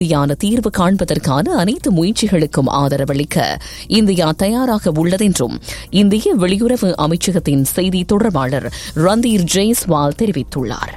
யான தீர்வு காண்பதற்கான அனைத்து முயற்சிகளுக்கும் ஆதரவளிக்க இந்தியா தயாராக உள்ளதென்றும் இந்திய வெளியுறவு அமைச்சகத்தின் செய்தி தொடர்பாளர் ரந்தீர் ஜெய்ஸ்வால் தெரிவித்துள்ளார்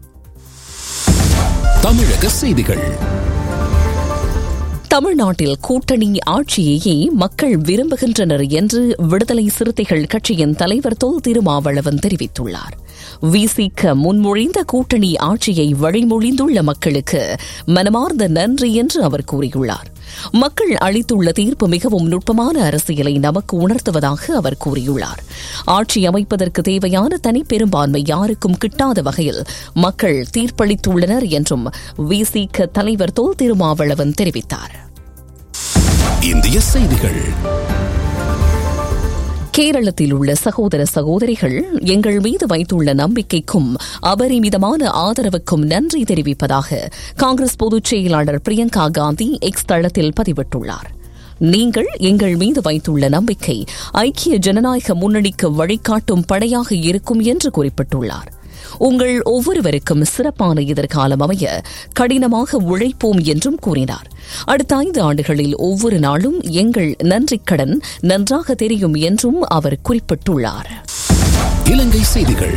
தமிழக செய்திகள் தமிழ்நாட்டில் கூட்டணி ஆட்சியையே மக்கள் விரும்புகின்றனர் என்று விடுதலை சிறுத்தைகள் கட்சியின் தலைவர் தொல் திருமாவளவன் தெரிவித்துள்ளார் விசிக்க முன்மொழிந்த கூட்டணி ஆட்சியை வழிமொழிந்துள்ள மக்களுக்கு மனமார்ந்த நன்றி என்று அவர் கூறியுள்ளார் மக்கள் அளித்துள்ள தீர்ப்பு மிகவும் நுட்பமான அரசியலை நமக்கு உணர்த்துவதாக அவர் கூறியுள்ளார் ஆட்சி அமைப்பதற்கு தேவையான தனிப்பெரும்பான்மை யாருக்கும் கிட்டாத வகையில் மக்கள் தீர்ப்பளித்துள்ளனர் என்றும் விசிக தலைவர் தொல் திருமாவளவன் தெரிவித்தார் இந்திய செய்திகள் கேரளத்தில் உள்ள சகோதர சகோதரிகள் எங்கள் மீது வைத்துள்ள நம்பிக்கைக்கும் அபரிமிதமான ஆதரவுக்கும் நன்றி தெரிவிப்பதாக காங்கிரஸ் பொதுச் செயலாளர் பிரியங்கா காந்தி எக்ஸ் தளத்தில் பதிவிட்டுள்ளார் நீங்கள் எங்கள் மீது வைத்துள்ள நம்பிக்கை ஐக்கிய ஜனநாயக முன்னணிக்கு வழிகாட்டும் படையாக இருக்கும் என்று குறிப்பிட்டுள்ளார் உங்கள் ஒவ்வொருவருக்கும் சிறப்பான எதிர்காலம் அமைய கடினமாக உழைப்போம் என்றும் கூறினார் அடுத்த ஐந்து ஆண்டுகளில் ஒவ்வொரு நாளும் எங்கள் நன்றிக்கடன் நன்றாக தெரியும் என்றும் அவர் குறிப்பிட்டுள்ளார் இலங்கை செய்திகள்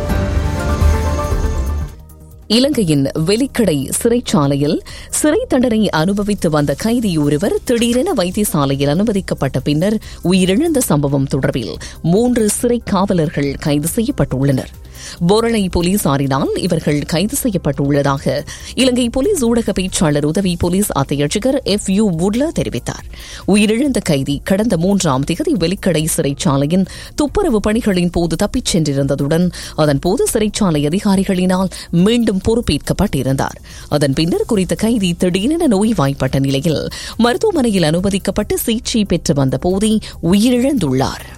இலங்கையின் வெலிக்கடை சிறைச்சாலையில் சிறை தண்டனை அனுபவித்து வந்த கைதி ஒருவர் திடீரென வைத்தியசாலையில் அனுமதிக்கப்பட்ட பின்னர் உயிரிழந்த சம்பவம் தொடர்பில் மூன்று சிறை காவலர்கள் கைது செய்யப்பட்டுள்ளனர் பொரணை போலீசாரினால் இவர்கள் கைது செய்யப்பட்டுள்ளதாக இலங்கை போலீஸ் ஊடக பேச்சாளர் உதவி போலீஸ் அத்தியட்சகர் எஃப் யூ வுட்லா தெரிவித்தார் உயிரிழந்த கைதி கடந்த மூன்றாம் திகதி வெலிக்கடை சிறைச்சாலையின் துப்புரவு பணிகளின் போது தப்பிச் சென்றிருந்ததுடன் அதன்போது சிறைச்சாலை அதிகாரிகளினால் மீண்டும் பொறுப்பேற்கப்பட்டிருந்தார் அதன் பின்னர் குறித்த கைதி திடீரென நோய்வாய்ப்பட்ட நிலையில் மருத்துவமனையில் அனுமதிக்கப்பட்டு சிகிச்சை பெற்று வந்த போதே உயிரிழந்துள்ளார்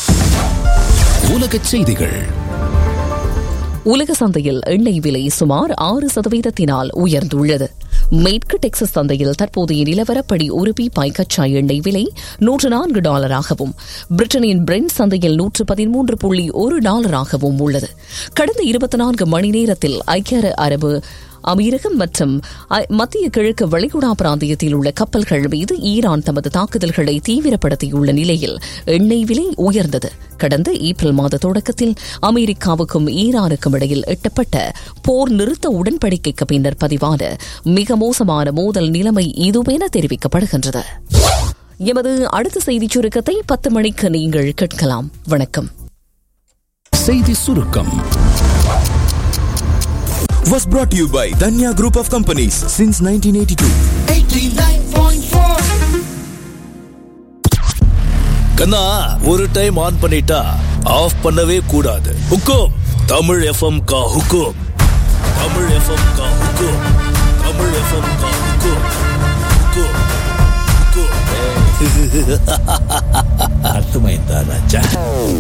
உலகச் செய்திகள் உலக சந்தையில் எண்ணெய் விலை சுமார் ஆறு சதவீதத்தினால் உயர்ந்துள்ளது மேற்கு டெக்சஸ் சந்தையில் தற்போதைய நிலவரப்படி ஒரு பீப்பாய் கச்சா எண்ணெய் விலை நூற்று நான்கு டாலராகவும் பிரிட்டனின் பிரெண்ட் சந்தையில் நூற்று பதிமூன்று புள்ளி ஒரு டாலராகவும் உள்ளது கடந்த இருபத்தி நான்கு மணி நேரத்தில் ஐக்கிய அரபு அமீரகம் மற்றும் மத்திய கிழக்கு வளைகுடா பிராந்தியத்தில் உள்ள கப்பல்கள் மீது ஈரான் தமது தாக்குதல்களை தீவிரப்படுத்தியுள்ள நிலையில் எண்ணெய் விலை உயர்ந்தது கடந்த ஏப்ரல் மாத தொடக்கத்தில் அமெரிக்காவுக்கும் ஈரானுக்கும் இடையில் எட்டப்பட்ட போர் நிறுத்த உடன்படிக்கைக்கு பின்னர் பதிவான மிக மோசமான மோதல் நிலைமை இதுவென தெரிவிக்கப்படுகின்றது எமது அடுத்த செய்திச் சுருக்கத்தை பத்து மணிக்கு நீங்கள் கேட்கலாம் வணக்கம் செய்தி சுருக்கம் was brought to you by Danya Group of Companies since 1982. கண்ணா ஒரு டைம் ஆன் பண்ணிட்டா ஆஃப் பண்ணவே கூடாது ஹுக்கும் தமிழ் எஃப்எம் கா ஹுக்கும் தமிழ் எஃப்எம் கா ஹுக்கும் தமிழ் எஃப்எம் கா ஹுக்கும் ஹுக்கும் ஹுக்கும் அர்த்தமைந்தா ராஜா